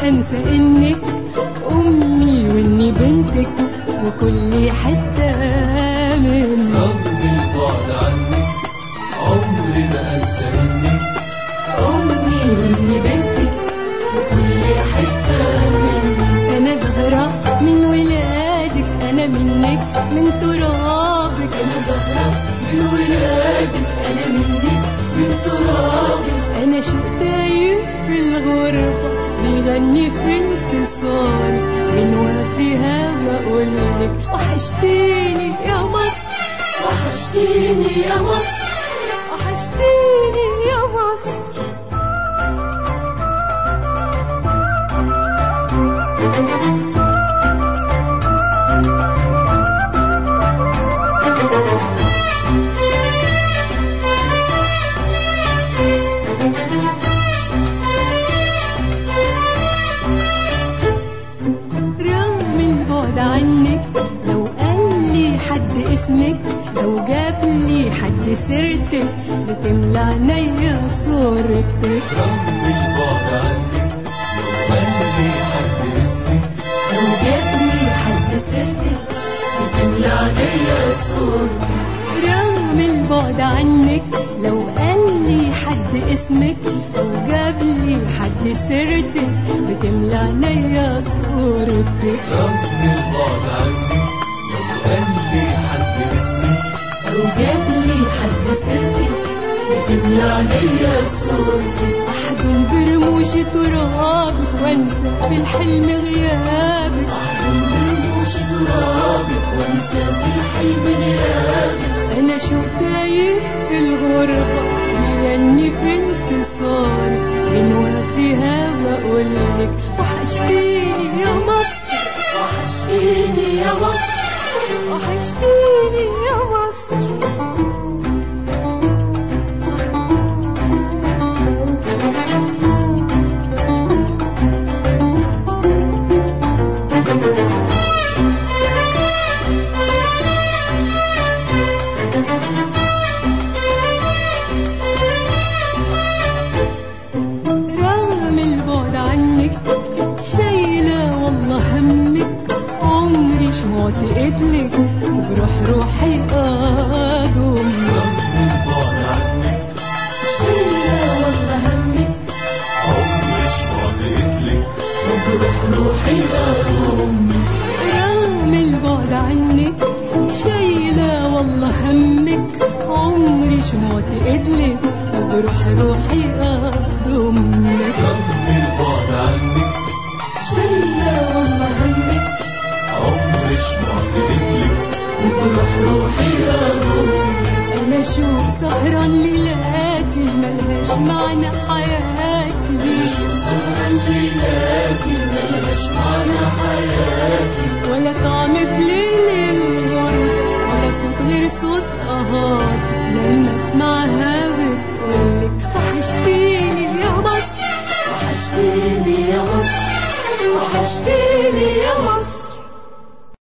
انسى انك امي واني بنتك وكل حتة مني رغم البعد عنك عمري ما انسى انك امي واني بنتك وكل حتة مني انا زهرة من ولادك انا منك من ترابك انا زهرة من ولادك انا منك من ترابك انا شوق تايه في الغربة بيغني في انتصاري من وافيها بقولك وحشتيني يا مصر وحشتيني يا مصر وحشتيني يا مصر رغم البعد عنك لو قال لي حد اسمك لو جاب لي حد سيرتك بتملى عينيا صورتك رغم البعد عنك لو قال لي حد اسمك لو جاب لي حد سيرتك بتملى عينيا صورتك رغم البعد عنك لو قال لي حد اسمك لو جاب لي حد سيرتك بتملى عينيا صورتك رغم البعد عنك لو قال لي حد اسمك لو جاب لي حد سيرتك بتملى عينيا صورتك احضن برموش ترابك وانسى في الحلم غيابك احضن برموش ترابك وانسى في الحلم غيابك انا شو تايه في الغربة بيغني في انتصاري من وافيها بقولك وحشتيني يا مصر وحشتيني يا مصر وحشتيني يا مصر رغم البعد عنك شايلة والله همك عمري شمعت ايدلك وبروح روحي اضم رغم البعد عنك شايلة والله همك عمري شمعت ايدلك وبروح روحي اضم رغم البعد عنك شايلة والله همك عمري شمعت ايدلك وبروح روحي اضمك رغم البعد عنك شايلة والله همك عمري شمعت ايدلك وبروح روحي اضم انا شوف سهران ليلاتي ملهاش معنى حياتي شوف سهران ليلاتي ملهاش معنى حياتي ولا طعم في ليل الغرب ولا صوت غير صوت قهاتي لما اسمعها